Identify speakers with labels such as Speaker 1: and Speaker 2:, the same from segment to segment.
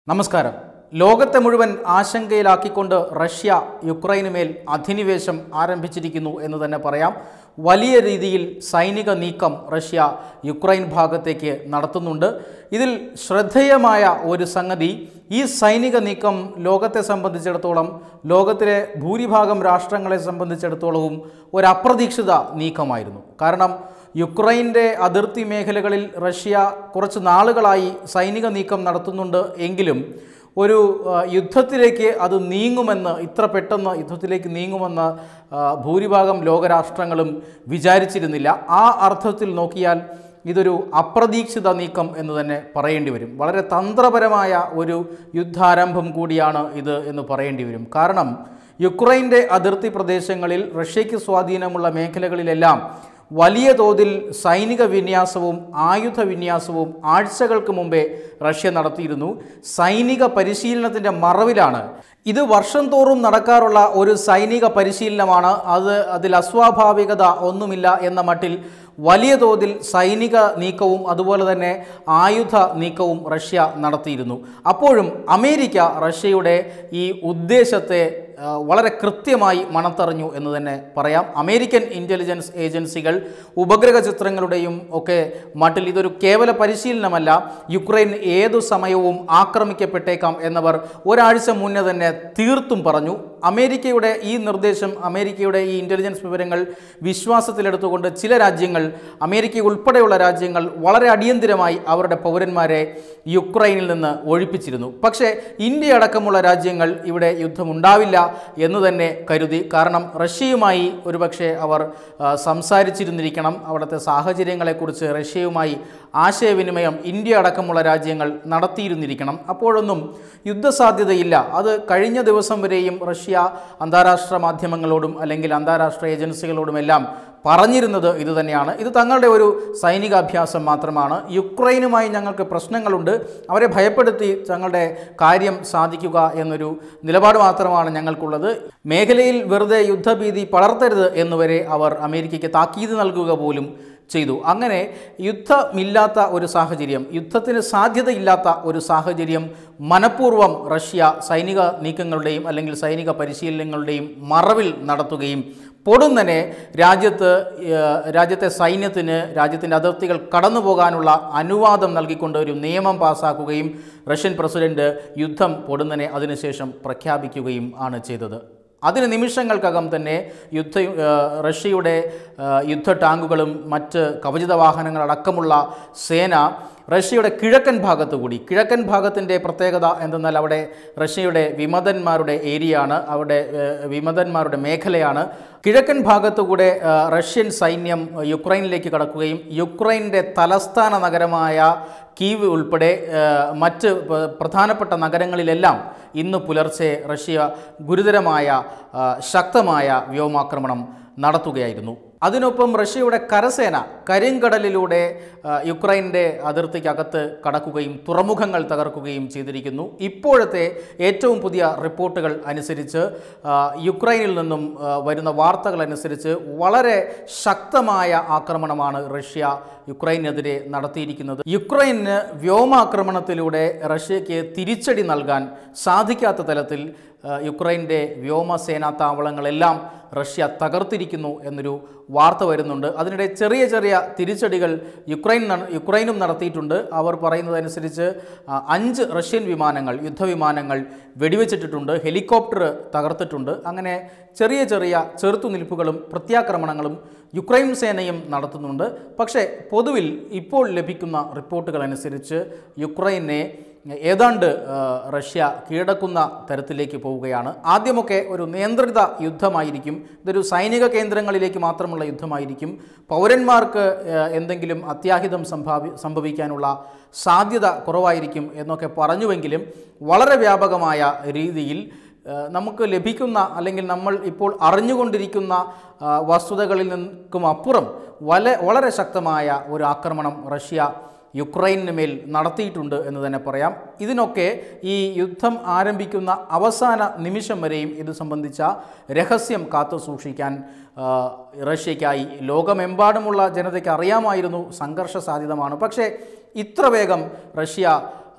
Speaker 1: നമസ്കാരം ലോകത്തെ മുഴുവൻ ആശങ്കയിലാക്കിക്കൊണ്ട് റഷ്യ യുക്രൈന് മേൽ അധിനിവേശം ആരംഭിച്ചിരിക്കുന്നു എന്ന് തന്നെ പറയാം വലിയ രീതിയിൽ സൈനിക നീക്കം റഷ്യ യുക്രൈൻ ഭാഗത്തേക്ക് നടത്തുന്നുണ്ട് ഇതിൽ ശ്രദ്ധേയമായ ഒരു സംഗതി ഈ സൈനിക നീക്കം ലോകത്തെ സംബന്ധിച്ചിടത്തോളം ലോകത്തിലെ ഭൂരിഭാഗം രാഷ്ട്രങ്ങളെ സംബന്ധിച്ചിടത്തോളവും ഒരു അപ്രതീക്ഷിത നീക്കമായിരുന്നു കാരണം യുക്രൈൻ്റെ അതിർത്തി മേഖലകളിൽ റഷ്യ കുറച്ച് നാളുകളായി സൈനിക നീക്കം നടത്തുന്നുണ്ട് എങ്കിലും ഒരു ആ, യുദ്ധത്തിലേക്ക് അത് നീങ്ങുമെന്ന് ഇത്ര പെട്ടെന്ന് യുദ്ധത്തിലേക്ക് നീങ്ങുമെന്ന് ആ, ഭൂരിഭാഗം ലോകരാഷ്ട്രങ്ങളും വിചാരിച്ചിരുന്നില്ല ആ അർത്ഥത്തിൽ നോക്കിയാൽ ഇതൊരു അപ്രതീക്ഷിത നീക്കം എന്ന് തന്നെ പറയേണ്ടി വരും വളരെ തന്ത്രപരമായ ഒരു യുദ്ധാരംഭം കൂടിയാണ് ഇത് എന്ന് പറയേണ്ടി വരും കാരണം യുക്രൈൻ്റെ അതിർത്തി പ്രദേശങ്ങളിൽ റഷ്യയ്ക്ക് സ്വാധീനമുള്ള മേഖലകളിലെല്ലാം വലിയ തോതിൽ സൈനിക വിന്യാസവും ആയുധ വിന്യാസവും ആഴ്ചകൾക്ക് മുമ്പേ റഷ്യ നടത്തിയിരുന്നു സൈനിക പരിശീലനത്തിൻ്റെ മറവിലാണ് ഇത് വർഷം തോറും നടക്കാറുള്ള ഒരു സൈനിക പരിശീലനമാണ് അത് അതിൽ അസ്വാഭാവികത ഒന്നുമില്ല എന്ന മട്ടിൽ വലിയ തോതിൽ സൈനിക നീക്കവും അതുപോലെ തന്നെ ആയുധ നീക്കവും റഷ്യ നടത്തിയിരുന്നു അപ്പോഴും അമേരിക്ക റഷ്യയുടെ ഈ ഉദ്ദേശത്തെ ആ, വളരെ കൃത്യമായി മണത്തറിഞ്ഞു എന്ന് തന്നെ പറയാം അമേരിക്കൻ ഇൻ്റലിജൻസ് ഏജൻസികൾ ഉപഗ്രഹ ചിത്രങ്ങളുടെയും ഒക്കെ മട്ടിൽ ഇതൊരു കേവല പരിശീലനമല്ല യുക്രൈൻ ഏതു സമയവും ആക്രമിക്കപ്പെട്ടേക്കാം എന്നവർ ഒരാഴ്ച മുന്നേ തന്നെ തീർത്തും പറഞ്ഞു അമേരിക്കയുടെ ഈ നിർദ്ദേശം അമേരിക്കയുടെ ഈ ഇൻ്റലിജൻസ് വിവരങ്ങൾ വിശ്വാസത്തിലെടുത്തുകൊണ്ട് ചില രാജ്യങ്ങൾ അമേരിക്ക ഉൾപ്പെടെയുള്ള രാജ്യങ്ങൾ വളരെ അടിയന്തിരമായി അവരുടെ പൗരന്മാരെ യുക്രൈനിൽ നിന്ന് ഒഴിപ്പിച്ചിരുന്നു പക്ഷേ ഇന്ത്യ അടക്കമുള്ള രാജ്യങ്ങൾ ഇവിടെ യുദ്ധമുണ്ടാവില്ല എന്ന് തന്നെ കരുതി കാരണം റഷ്യയുമായി ഒരുപക്ഷെ അവർ ആ, സംസാരിച്ചിരുന്നിരിക്കണം അവിടുത്തെ സാഹചര്യങ്ങളെക്കുറിച്ച് റഷ്യയുമായി ആശയവിനിമയം ഇന്ത്യ അടക്കമുള്ള രാജ്യങ്ങൾ നടത്തിയിരുന്നിരിക്കണം അപ്പോഴൊന്നും യുദ്ധസാധ്യതയില്ല അത് കഴിഞ്ഞ ദിവസം വരെയും റഷ്യ അന്താരാഷ്ട്ര മാധ്യമങ്ങളോടും അല്ലെങ്കിൽ അന്താരാഷ്ട്ര ഏജൻസികളോടുമെല്ലാം പറഞ്ഞിരുന്നത് ഇതുതന്നെയാണ് ഇത് തങ്ങളുടെ ഒരു സൈനിക അഭ്യാസം മാത്രമാണ് യുക്രൈനുമായി ഞങ്ങൾക്ക് പ്രശ്നങ്ങളുണ്ട് അവരെ ഭയപ്പെടുത്തി തങ്ങളുടെ കാര്യം സാധിക്കുക എന്നൊരു നിലപാട് മാത്രമാണ് ഞങ്ങൾക്കുള്ളത് മേഖലയിൽ വെറുതെ യുദ്ധഭീതി പടർത്തരുത് എന്നുവരെ അവർ അമേരിക്കയ്ക്ക് താക്കീത് നൽകുക പോലും ചെയ്തു അങ്ങനെ യുദ്ധമില്ലാത്ത ഒരു സാഹചര്യം യുദ്ധത്തിന് സാധ്യതയില്ലാത്ത ഒരു സാഹചര്യം മനഃപൂർവ്വം റഷ്യ സൈനിക നീക്കങ്ങളുടെയും അല്ലെങ്കിൽ സൈനിക പരിശീലനങ്ങളുടെയും മറവിൽ നടത്തുകയും പൊടുന്നനെ രാജ്യത്ത് ഏഹ്, രാജ്യത്തെ സൈന്യത്തിന് രാജ്യത്തിൻ്റെ അതിർത്തികൾ കടന്നു പോകാനുള്ള അനുവാദം നൽകിക്കൊണ്ട് ഒരു നിയമം പാസ്സാക്കുകയും റഷ്യൻ പ്രസിഡന്റ് യുദ്ധം പൊടുന്നനെ അതിനുശേഷം പ്രഖ്യാപിക്കുകയും ആണ് ചെയ്തത് അതിന് നിമിഷങ്ങൾക്കകം തന്നെ യുദ്ധ ഏഹ്, റഷ്യയുടെ ഏഹ്, യുദ്ധ ടാങ്കുകളും മറ്റ് കവചിത വാഹനങ്ങളടക്കമുള്ള സേന റഷ്യയുടെ കിഴക്കൻ ഭാഗത്തു കൂടി കിഴക്കൻ ഭാഗത്തിൻ്റെ പ്രത്യേകത എന്തെന്നാൽ അവിടെ റഷ്യയുടെ വിമതന്മാരുടെ ഏരിയയാണ് അവിടെ ഏഹ്, വിമതന്മാരുടെ മേഖലയാണ് കിഴക്കൻ ഭാഗത്തുകൂടെ ഏഹ്, റഷ്യൻ സൈന്യം യുക്രൈനിലേക്ക് കടക്കുകയും യുക്രൈൻ്റെ തലസ്ഥാന നഗരമായ കീവ് ഉൾപ്പെടെ ഏഹ്, മറ്റ് പ- പ്രധാനപ്പെട്ട നഗരങ്ങളിലെല്ലാം ഇന്ന് പുലർച്ചെ റഷ്യ ഗുരുതരമായ ആ, ശക്തമായ വ്യോമാക്രമണം നടത്തുകയായിരുന്നു അതിനൊപ്പം റഷ്യയുടെ കരസേന കരിങ്കടലിലൂടെ ആ, യുക്രൈൻ്റെ അതിർത്തിക്കകത്ത് കടക്കുകയും തുറമുഖങ്ങൾ തകർക്കുകയും ചെയ്തിരിക്കുന്നു ഇപ്പോഴത്തെ ഏറ്റവും പുതിയ റിപ്പോർട്ടുകൾ അനുസരിച്ച് ആ, യുക്രൈനിൽ നിന്നും ആ, വരുന്ന വാർത്തകൾ അനുസരിച്ച് വളരെ ശക്തമായ ആക്രമണമാണ് റഷ്യ യുക്രൈനെതിരെ നടത്തിയിരിക്കുന്നത് യുക്രൈന് വ്യോമാക്രമണത്തിലൂടെ റഷ്യയ്ക്ക് തിരിച്ചടി നൽകാൻ സാധിക്കാത്ത തലത്തിൽ ആ, യുക്രൈൻ്റെ വ്യോമസേനാ താവളങ്ങളെല്ലാം റഷ്യ തകർത്തിരിക്കുന്നു എന്നൊരു വാർത്ത വരുന്നുണ്ട് അതിനിടെ ചെറിയ ചെറിയ തിരിച്ചടികൾ യുക്രൈൻ നട- യുക്രൈനും നടത്തിയിട്ടുണ്ട് അവർ പറയുന്നതനുസരിച്ച് ആ, അഞ്ച് റഷ്യൻ വിമാനങ്ങൾ യുദ്ധവിമാനങ്ങൾ വെടിവെച്ചിട്ടിട്ടുണ്ട് ഹെലികോപ്റ്റർ തകർത്തിട്ടുണ്ട് അങ്ങനെ ചെറിയ ചെറിയ ചെറുത്തുനിൽപ്പുകളും പ്രത്യാക്രമണങ്ങളും യുക്രൈൻ സേനയും നടത്തുന്നുണ്ട് പക്ഷേ പൊതുവിൽ ഇപ്പോൾ ലഭിക്കുന്ന റിപ്പോർട്ടുകൾ അനുസരിച്ച് യുക്രൈനെ ഏതാണ്ട് ആ, റഷ്യ കീഴടക്കുന്ന തരത്തിലേക്ക് പോവുകയാണ് ആദ്യമൊക്കെ ഒരു നിയന്ത്രിത യുദ്ധമായിരിക്കും ഇതൊരു സൈനിക കേന്ദ്രങ്ങളിലേക്ക് മാത്രമുള്ള യുദ്ധമായിരിക്കും പൗരന്മാർക്ക് ആ, എന്തെങ്കിലും അത്യാഹിതം സംഭാവി സംഭവിക്കാനുള്ള സാധ്യത കുറവായിരിക്കും എന്നൊക്കെ പറഞ്ഞുവെങ്കിലും വളരെ വ്യാപകമായ രീതിയിൽ ആ, നമുക്ക് ലഭിക്കുന്ന അല്ലെങ്കിൽ നമ്മൾ ഇപ്പോൾ അറിഞ്ഞുകൊണ്ടിരിക്കുന്ന ആ, വസ്തുതകളിൽ നിന്നും അപ്പുറം വല വളരെ ശക്തമായ ഒരു ആക്രമണം റഷ്യ യുക്രൈനു മേൽ നടത്തിയിട്ടുണ്ട് എന്ന് തന്നെ പറയാം ഇതിനൊക്കെ ഈ യുദ്ധം ആരംഭിക്കുന്ന അവസാന നിമിഷം വരെയും ഇത് സംബന്ധിച്ച രഹസ്യം കാത്തു സൂക്ഷിക്കാൻ ആ, റഷ്യയ്ക്കായി ലോകമെമ്പാടുമുള്ള ജനതയ്ക്ക് അറിയാമായിരുന്നു സംഘർഷ സാധ്യതമാണ് പക്ഷേ ഇത്ര വേഗം റഷ്യ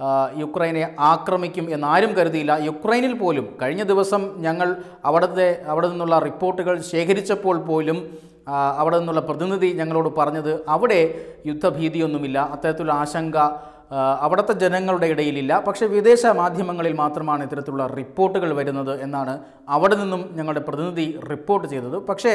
Speaker 1: ആ, യുക്രൈനെ ആക്രമിക്കും എന്നാരും കരുതിയില്ല യുക്രൈനിൽ പോലും കഴിഞ്ഞ ദിവസം ഞങ്ങൾ അവിടുത്തെ അവിടെ നിന്നുള്ള റിപ്പോർട്ടുകൾ ശേഖരിച്ചപ്പോൾ പോലും ആ, അവിടെ നിന്നുള്ള പ്രതിനിധി ഞങ്ങളോട് പറഞ്ഞത് അവിടെ യുദ്ധഭീതിയൊന്നുമില്ല അത്തരത്തിലുള്ള ആശങ്ക ആ, അവിടുത്തെ ജനങ്ങളുടെ ഇടയിലില്ല പക്ഷേ വിദേശ മാധ്യമങ്ങളിൽ മാത്രമാണ് ഇത്തരത്തിലുള്ള റിപ്പോർട്ടുകൾ വരുന്നത് എന്നാണ് അവിടെ നിന്നും ഞങ്ങളുടെ പ്രതിനിധി റിപ്പോർട്ട് ചെയ്തത് പക്ഷേ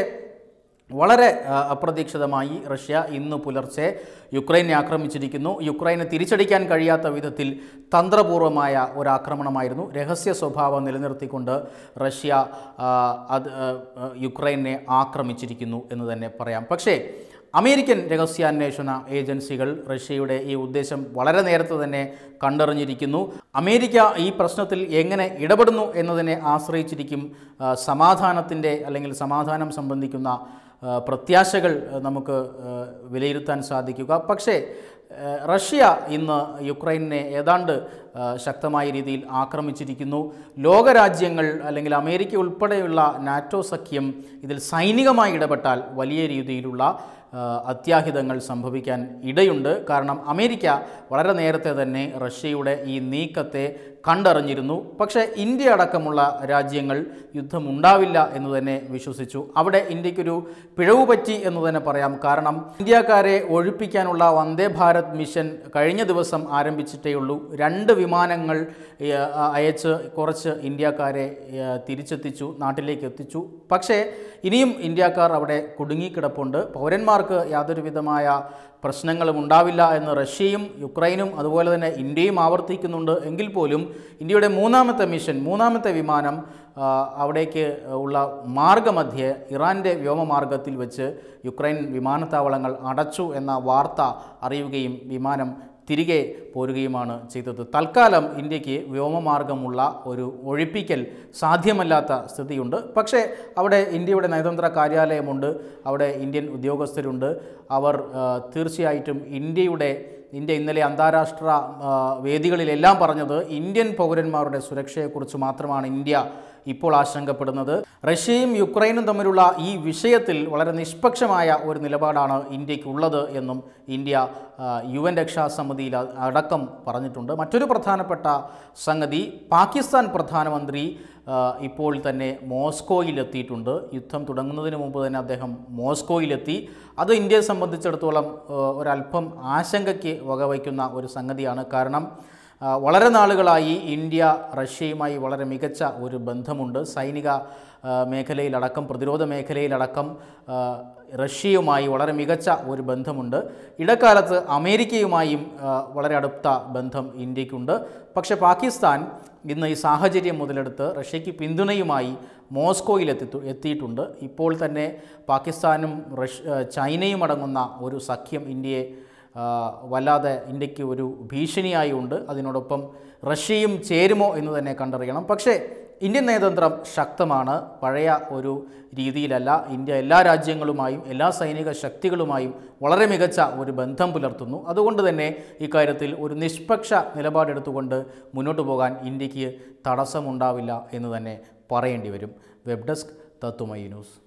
Speaker 1: വളരെ ആ, അപ്രതീക്ഷിതമായി റഷ്യ ഇന്ന് പുലർച്ചെ യുക്രൈനെ ആക്രമിച്ചിരിക്കുന്നു യുക്രൈനെ തിരിച്ചടിക്കാൻ കഴിയാത്ത വിധത്തിൽ തന്ത്രപൂർവമായ ഒരു ആക്രമണമായിരുന്നു രഹസ്യ സ്വഭാവം നിലനിർത്തിക്കൊണ്ട് റഷ്യ ആ, അത് ആ, ആ, യുക്രൈനെ ആക്രമിച്ചിരിക്കുന്നു എന്ന് തന്നെ പറയാം പക്ഷേ അമേരിക്കൻ രഹസ്യാന്വേഷണ ഏജൻസികൾ റഷ്യയുടെ ഈ ഉദ്ദേശം വളരെ നേരത്തെ തന്നെ കണ്ടറിഞ്ഞിരിക്കുന്നു അമേരിക്ക ഈ പ്രശ്നത്തിൽ എങ്ങനെ ഇടപെടുന്നു എന്നതിനെ ആശ്രയിച്ചിരിക്കും ആ, സമാധാനത്തിൻ്റെ അല്ലെങ്കിൽ സമാധാനം സംബന്ധിക്കുന്ന ആ, പ്രത്യാശകൾ ആ, നമുക്ക് ആ, വിലയിരുത്താൻ സാധിക്കുക പക്ഷേ ആ, റഷ്യ ഇന്ന് യുക്രൈനെ ഏതാണ്ട് ആ, ശക്തമായ രീതിയിൽ ആക്രമിച്ചിരിക്കുന്നു ലോകരാജ്യങ്ങൾ അല്ലെങ്കിൽ അമേരിക്ക ഉൾപ്പെടെയുള്ള നാറ്റോ സഖ്യം ഇതിൽ സൈനികമായി ഇടപെട്ടാൽ വലിയ രീതിയിലുള്ള ആ, അത്യാഹിതങ്ങൾ സംഭവിക്കാൻ ഇടയുണ്ട് കാരണം അമേരിക്ക വളരെ നേരത്തെ തന്നെ റഷ്യയുടെ ഈ നീക്കത്തെ കണ്ടറിഞ്ഞിരുന്നു പക്ഷേ ഇന്ത്യ അടക്കമുള്ള രാജ്യങ്ങൾ യുദ്ധമുണ്ടാവില്ല എന്ന് തന്നെ വിശ്വസിച്ചു അവിടെ ഇന്ത്യക്കൊരു പിഴവ് പറ്റി എന്ന് തന്നെ പറയാം കാരണം ഇന്ത്യക്കാരെ ഒഴിപ്പിക്കാനുള്ള വന്ദേ ഭാരത് മിഷൻ കഴിഞ്ഞ ദിവസം ആരംഭിച്ചിട്ടേ ഉള്ളൂ രണ്ട് വിമാനങ്ങൾ ഏ, അയച്ച് കുറച്ച് ഇന്ത്യക്കാരെ ഏ, തിരിച്ചെത്തിച്ചു നാട്ടിലേക്ക് എത്തിച്ചു പക്ഷേ ഇനിയും ഇന്ത്യക്കാർ അവിടെ കുടുങ്ങിക്കിടപ്പുണ്ട് പൗരന്മാർക്ക് യാതൊരു വിധമായ പ്രശ്നങ്ങളും ഉണ്ടാവില്ല എന്ന് റഷ്യയും യുക്രൈനും അതുപോലെ തന്നെ ഇന്ത്യയും ആവർത്തിക്കുന്നുണ്ട് എങ്കിൽ പോലും ഇന്ത്യയുടെ മൂന്നാമത്തെ മിഷൻ മൂന്നാമത്തെ വിമാനം ആ, അവിടേക്ക് ഉള്ള മാർഗമധ്യേ ഇറാൻ്റെ വ്യോമമാർഗത്തിൽ വെച്ച് യുക്രൈൻ വിമാനത്താവളങ്ങൾ അടച്ചു എന്ന വാർത്ത അറിയുകയും വിമാനം തിരികെ പോരുകയുമാണ് ചെയ്തത് തൽക്കാലം ഇന്ത്യക്ക് വ്യോമമാർഗമുള്ള ഒരു ഒഴിപ്പിക്കൽ സാധ്യമല്ലാത്ത സ്ഥിതിയുണ്ട് പക്ഷേ അവിടെ ഇന്ത്യയുടെ നയതന്ത്ര കാര്യാലയമുണ്ട് അവിടെ ഇന്ത്യൻ ഉദ്യോഗസ്ഥരുണ്ട് അവർ ആ, തീർച്ചയായിട്ടും ഇന്ത്യയുടെ ഇന്ത്യ ഇന്നലെ അന്താരാഷ്ട്ര ആ, വേദികളിലെല്ലാം പറഞ്ഞത് ഇന്ത്യൻ പൗരന്മാരുടെ സുരക്ഷയെക്കുറിച്ച് മാത്രമാണ് ഇന്ത്യ ഇപ്പോൾ ആശങ്കപ്പെടുന്നത് റഷ്യയും യുക്രൈനും തമ്മിലുള്ള ഈ വിഷയത്തിൽ വളരെ നിഷ്പക്ഷമായ ഒരു നിലപാടാണ് ഇന്ത്യക്കുള്ളത് എന്നും ഇന്ത്യ ആ, യു എൻ രക്ഷാസമിതിയിൽ അ- അടക്കം പറഞ്ഞിട്ടുണ്ട് മറ്റൊരു പ്രധാനപ്പെട്ട സംഗതി പാകിസ്ഥാൻ പ്രധാനമന്ത്രി ആ, ഇപ്പോൾ തന്നെ മോസ്കോയിലെത്തിയിട്ടുണ്ട് യുദ്ധം തുടങ്ങുന്നതിന് മുമ്പ് തന്നെ അദ്ദേഹം മോസ്കോയിലെത്തി അത് ഇന്ത്യയെ സംബന്ധിച്ചിടത്തോളം ആ, ഒരല്പം ആശങ്കയ്ക്ക് വകവയ്ക്കുന്ന ഒരു സംഗതിയാണ് കാരണം ആ, വളരെ നാളുകളായി ഇന്ത്യ റഷ്യയുമായി വളരെ മികച്ച ഒരു ബന്ധമുണ്ട് സൈനിക ആ, മേഖലയിലടക്കം പ്രതിരോധ മേഖലയിലടക്കം ആ, റഷ്യയുമായി വളരെ മികച്ച ഒരു ബന്ധമുണ്ട് ഇടക്കാലത്ത് അമേരിക്കയുമായും ആ, വളരെ അടുത്ത ബന്ധം ഇന്ത്യക്കുണ്ട് പക്ഷേ പാകിസ്ഥാൻ ഇന്ന് ഈ സാഹചര്യം മുതലെടുത്ത് റഷ്യയ്ക്ക് പിന്തുണയുമായി മോസ്കോയിൽ എത്തി എത്തിയിട്ടുണ്ട് ഇപ്പോൾ തന്നെ പാകിസ്ഥാനും റഷ്യ ആ, ചൈനയും അടങ്ങുന്ന ഒരു സഖ്യം ഇന്ത്യയെ ആ, വല്ലാതെ ഇന്ത്യക്ക് ഒരു ഭീഷണിയായി ഉണ്ട് അതിനോടൊപ്പം റഷ്യയും ചേരുമോ എന്ന് തന്നെ കണ്ടറിയണം പക്ഷേ ഇന്ത്യൻ നയതന്ത്രം ശക്തമാണ് പഴയ ഒരു രീതിയിലല്ല ഇന്ത്യ എല്ലാ രാജ്യങ്ങളുമായും എല്ലാ സൈനിക ശക്തികളുമായും വളരെ മികച്ച ഒരു ബന്ധം പുലർത്തുന്നു അതുകൊണ്ട് തന്നെ ഇക്കാര്യത്തിൽ ഒരു നിഷ്പക്ഷ നിലപാടെടുത്തുകൊണ്ട് മുന്നോട്ട് പോകാൻ ഇന്ത്യക്ക് തടസ്സമുണ്ടാവില്ല എന്ന് തന്നെ പറയേണ്ടി വരും വെബ് ഡെസ്ക് തത്തുമൈ ന്യൂസ്